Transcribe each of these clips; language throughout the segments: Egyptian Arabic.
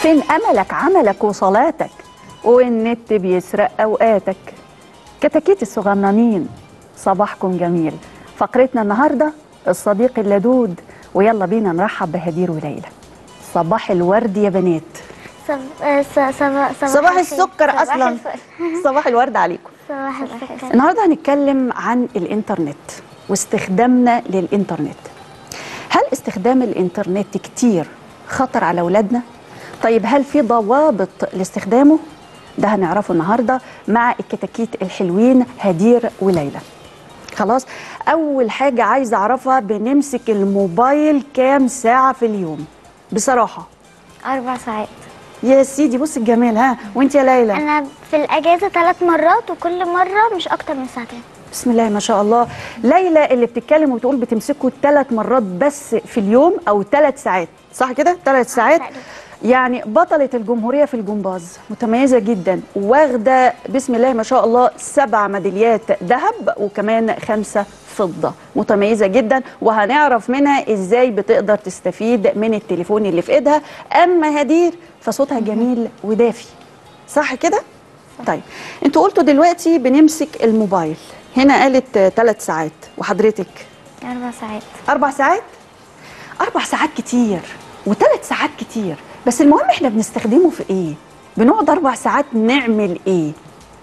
فين املك عملك وصلاتك والنت بيسرق اوقاتك كتاكيت الصغننين صباحكم جميل فقرتنا النهارده الصديق اللدود ويلا بينا نرحب بهدير وليلى صباح الورد يا بنات صب... آه، ص- صباح صباح صباح الخير. السكر صباح اصلا الفل. صباح الورد عليكم صباح السكر النهارده هنتكلم عن الانترنت واستخدامنا للانترنت هل استخدام الانترنت كتير خطر على اولادنا طيب هل في ضوابط لاستخدامه ده هنعرفه النهارده مع الكتاكيت الحلوين هدير وليلى خلاص اول حاجه عايزه اعرفها بنمسك الموبايل كام ساعه في اليوم بصراحه أربع ساعات يا سيدي بص الجمال ها وانت يا ليلى أنا في الأجازة ثلاث مرات وكل مرة مش أكتر من ساعتين بسم الله ما شاء الله ليلى اللي بتتكلم وتقول بتمسكه ثلاث مرات بس في اليوم او ثلاث ساعات صح كده ثلاث ساعات تقريبا. يعني بطلة الجمهورية في الجمباز متميزة جدا واخدة بسم الله ما شاء الله سبع ميداليات ذهب وكمان خمسة فضة متميزة جدا وهنعرف منها ازاي بتقدر تستفيد من التليفون اللي في ايدها اما هدير فصوتها جميل ودافي صح كده؟ طيب انتوا قلتوا دلوقتي بنمسك الموبايل هنا قالت ثلاث ساعات وحضرتك أربع ساعات اربع ساعات اربع ساعات كتير وثلاث ساعات كتير بس المهم احنا بنستخدمه في ايه بنقعد اربع ساعات نعمل ايه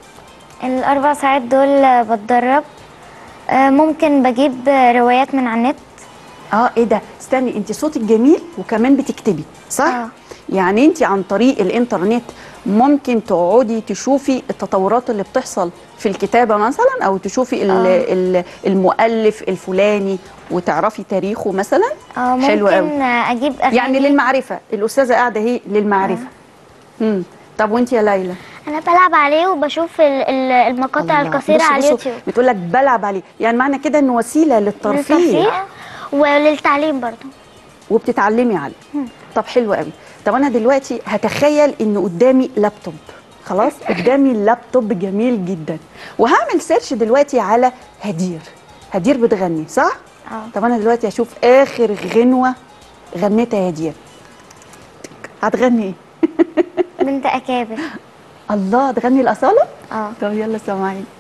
الأربع ساعات دول بتدرب آه، ممكن بجيب روايات من على النت اه ايه ده استني انت صوتك جميل وكمان بتكتبي صح آه. يعني انت عن طريق الانترنت ممكن تقعدي تشوفي التطورات اللي بتحصل في الكتابه مثلا او تشوفي ال- آه. ال- المؤلف الفلاني وتعرفي تاريخه مثلا اه حلو قوي ممكن آه، أجيب أغاني يعني للمعرفه الاستاذه قاعده اهي للمعرفه امم طب وانت يا ليلى أنا بلعب عليه وبشوف ال- ال- المقاطع الله. القصيرة بصوا- على بصوا، اليوتيوب بتقول لك بلعب عليه يعني معنى كده انه وسيله للترفيه للترفيه وللتعليم برضه وبتتعلمي عليه طب حلو قوي طب انا دلوقتي هتخيل ان قدامي لابتوب خلاص قدامي لابتوب جميل جدا وهعمل سيرش دلوقتي على هدير هدير بتغني صح اه طب انا دلوقتي هشوف اخر غنوه غنيتها يا هدير هتغني ايه بنت أكابر الله تغني الاصاله اه طب يلا سامعين